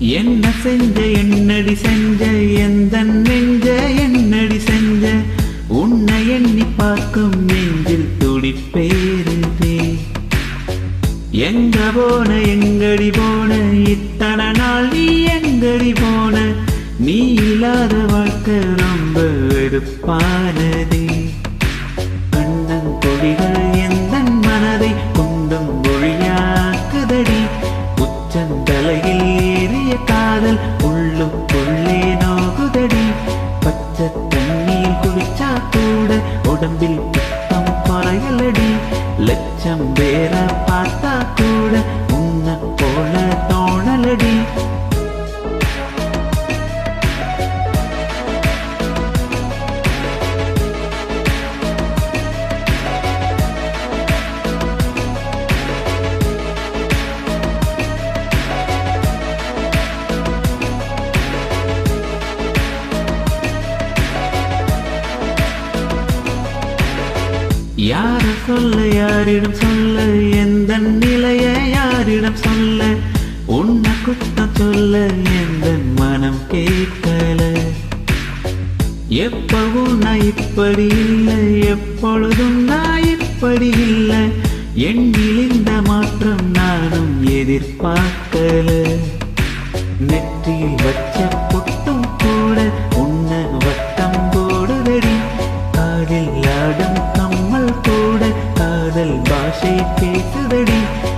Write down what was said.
என்ன செஞ்ச என்னடி செஞ்ச எந்த நெஞ்ச என்னடி செஞ்ச உன்னை எண்ணி பார்க்கும் நெஞ்சில் துடிப்பேருதே எங்க போன எங்கடி போன இத்தனை நாள் நீ எங்கடி போன நீ இல்லாத வாழ்க்கை ரொம்ப வெறுப்பானதே கண்ணங்கொடிகள் எந்த மனதை குண்டும் மொழியாக்குதடி உச்சந்தலையில் ஏறிய காதல் உள்ளுக்குள்ளே நோகுதடி பச்சை தண்ணீர் குளிச்சா கூட உடம்பில் புத்தம் குறையலடி லட்சம் பேர பார்த்தா கூட உன்னை போல தோணலடி யார சொல்ல யாரிடம் சொல்ல எந்த நிலைய யாரிடம் சொல்ல உன்னை குத்தம் சொல்ல எந்த மனம் கேட்கல எப்பவும் நான் இப்படி இல்லை எப்பொழுதும் நான் இப்படி இல்லை எண்ணில் இந்த மாற்றம் நானும் எதிர்பார்க்கல நெற்றியில் வச்ச பொட்டும் கூட உன்னை வட்டம் போடுதடி காதில் ஆடும் கம்மல் கூட காதல் பாஷை பேசுதடி